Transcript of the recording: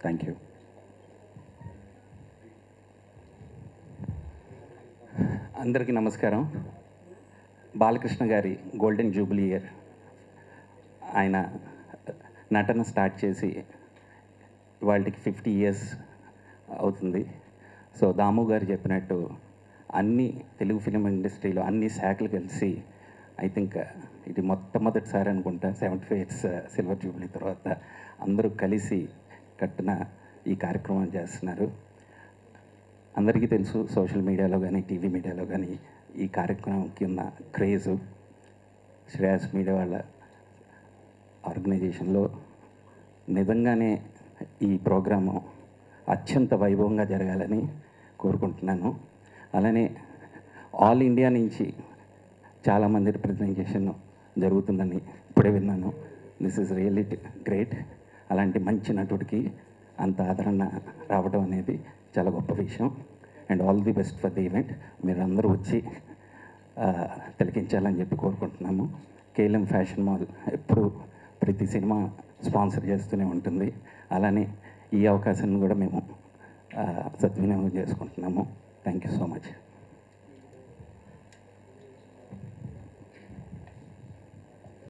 thank you అందరికీ నమస్కారం బాలకృష్ణ గారి గోల్డెన్ జూబ్లీ ఇయర్ ఆయన నటన స్టార్ట్ చేసి వాళ్ళకి ఫిఫ్టీ ఇయర్స్ అవుతుంది సో దాము గారు చెప్పినట్టు అన్ని తెలుగు ఫిలిం ఇండస్ట్రీలో అన్ని శాఖలు కలిసి ఐ థింక్ ఇది మొట్టమొదటిసారి అనుకుంటా seventy five years silver jubilee తర్వాత అందరూ కలిసి కట్టిన ఈ కార్యక్రమం చేస్తున్నారు అందరికీ తెలుసు సోషల్ మీడియాలో కానీ టీవీ మీడియాలో కానీ ఈ కార్యక్రమంకి ఉన్న క్రేజు శ్రేయస్ మీడియా వాళ్ళ ఆర్గనైజేషన్లో నిజంగానే ఈ ప్రోగ్రాము అత్యంత వైభవంగా జరగాలని కోరుకుంటున్నాను అలానే ఆల్ ఇండియా నుంచి చాలామంది రిప్రజెంటేషన్ జరుగుతుందని ఇప్పుడే విన్నాను దిస్ ఇస్ రియల్లీ గ్రేట్ అలాంటి మంచి నటుడికి అంత ఆదరణ రావడం అనేది చాలా గొప్ప విషయం and all the best for the event మీరు అందరూ వచ్చి ఆ, తిలకించాలని చెప్పి కోరుకుంటున్నాము కేఎల్ఎం ఫ్యాషన్ మాల్ ఎప్పుడు ప్రతి సినిమా స్పాన్సర్ చేస్తూనే ఉంటుంది అలానే ఈ అవకాశాన్ని కూడా మేము ఆ, సద్వినియోగం చేసుకుంటున్నాము థ్యాంక్ యూ సో మచ్